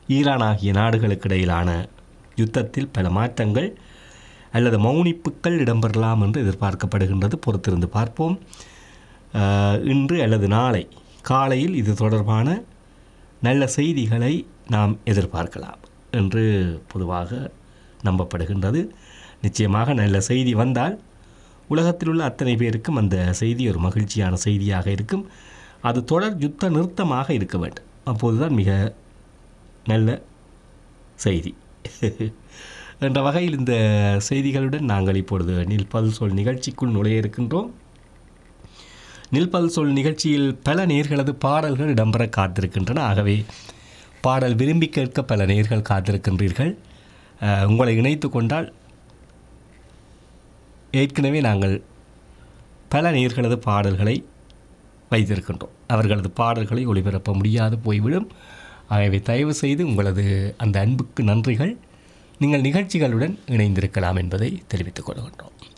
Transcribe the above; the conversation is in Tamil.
ஈரான் ஆகிய நாடுகளுக்கு இடையிலான யுத்தத்தில் பல மாற்றங்கள் அல்லது மௌனிப்புக்கள் இடம்பெறலாம் என்று எதிர்பார்க்கப்படுகின்றது பொறுத்திருந்து பார்ப்போம் அஹ், இன்று அல்லது நாளை காலையில் இது தொடர்பான நல்ல செய்திகளை நாம் எதிர்பார்க்கலாம் என்று பொதுவாக நம்பப்படுகின்றது நிச்சயமாக நல்ல செய்தி வந்தால் உலகத்தில் உள்ள அத்தனை பேருக்கும் அந்த செய்தி ஒரு மகிழ்ச்சியான செய்தியாக இருக்கும் அது தொடர் யுத்த நிறுத்தமாக இருக்க வேண்டும் அப்போதுதான் மிக நல்ல செய்தி என்ற வகையில் இந்த செய்திகளுடன் நாங்கள் இப்பொழுது நில்பல் சொல் நிகழ்ச்சிக்குள் நுழைய இருக்கின்றோம் நில்பல் சொல் நிகழ்ச்சியில் பல நேர்களது பாடல்கள் இடம்பெற காத்திருக்கின்றன ஆகவே பாடல் விரும்பி கேட்க பல நேர்கள் காத்திருக்கின்றீர்கள் அஹ், உங்களை இணைத்து கொண்டால் ஏற்கனவே நாங்கள் பல நேர்களது பாடல்களை வைத்திருக்கின்றோம் அவர்களது பாடல்களை ஒளிபரப்ப முடியாது போய்விடும் ஆகவே தயவு செய்து உங்களது அந்த அன்புக்கு நன்றிகள் நீங்கள் நிகழ்ச்சிகளுடன் இணைந்திருக்கலாம் என்பதை தெரிவித்துக் கொள்கின்றோம்